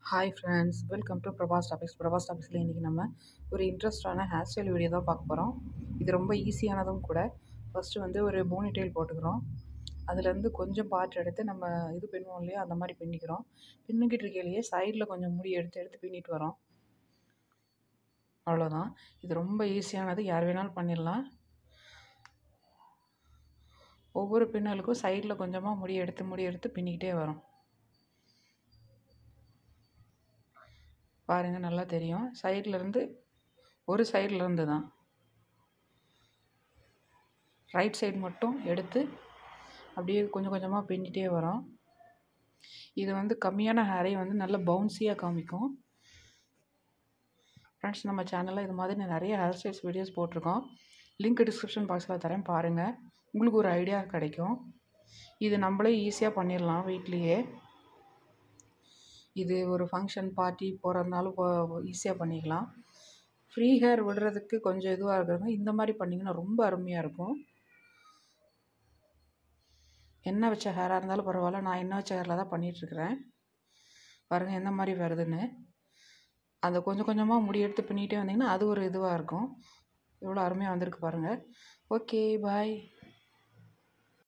hi friends welcome to Prabhas topics Prabhas டாபிக்ஸில் இன்றைக்கி நம்ம ஒரு இன்ட்ரெஸ்டான ஹேர் ஸ்டைல் வீடியோ தான் பார்க்க போகிறோம் இது ரொம்ப ஈஸியானதும் கூட ஃபஸ்ட்டு வந்து ஒரு போனி டெயில் போட்டுக்கிறோம் அதுலேருந்து கொஞ்சம் பார்ட் எடுத்து நம்ம இது பின்னுவோம் இல்லையா அந்த மாதிரி பின்னிக்கிறோம் பின்னிக்கிட்டு இருக்கையிலேயே சைடில் கொஞ்சம் முடி எடுத்து எடுத்து பின்னிட்டு வரோம் அவ்வளோதான் இது ரொம்ப ஈஸியானது யார் வேணாலும் பண்ணிடலாம் ஒவ்வொரு பின்னலுக்கும் சைடில் கொஞ்சமாக முடி எடுத்து முடி எடுத்து பின்னிக்கிட்டே வரும் பாருங்கள் நல்லா தெரியும் சைட்லேருந்து ஒரு சைட்லேருந்து தான் ரைட் சைடு மட்டும் எடுத்து அப்படியே கொஞ்சம் கொஞ்சமாக பின்னிட்டே வரோம் இது வந்து கம்மியான ஹேரையும் வந்து நல்ல பவுன்ஸியாக காமிக்கும் ஃப்ரெண்ட்ஸ் நம்ம சேனலில் இது மாதிரி நிறைய ஹேர் ஸ்டைல்ஸ் வீடியோஸ் போட்டிருக்கோம் லிங்க் டிஸ்கிரிப்ஷன் பாக்ஸில் தரேன் பாருங்கள் உங்களுக்கு ஒரு ஐடியா கிடைக்கும் இது நம்மளே ஈஸியாக பண்ணிடலாம் வீட்லேயே இது ஒரு ஃபங்க்ஷன் பார்ட்டி போகிறதுனாலும் ஈஸியாக பண்ணிக்கலாம் ஃப்ரீ ஹேர் விடுறதுக்கு கொஞ்சம் இதுவாக இருக்கிறவங்க இந்த மாதிரி பண்ணிங்கன்னா ரொம்ப அருமையாக இருக்கும் எண்ணெய் வச்ச ஹேராக இருந்தாலும் பரவாயில்ல நான் எண்ணெய் வச்ச ஹேரில் தான் பண்ணிகிட்ருக்கிறேன் பாருங்கள் எந்த மாதிரி வருதுன்னு அந்த கொஞ்சம் கொஞ்சமாக முடி எடுத்து பின்னிகிட்டே வந்தீங்கன்னா அது ஒரு இதுவாக இருக்கும் எவ்வளோ அருமையாக வந்திருக்கு பாருங்கள் ஓகே பாய்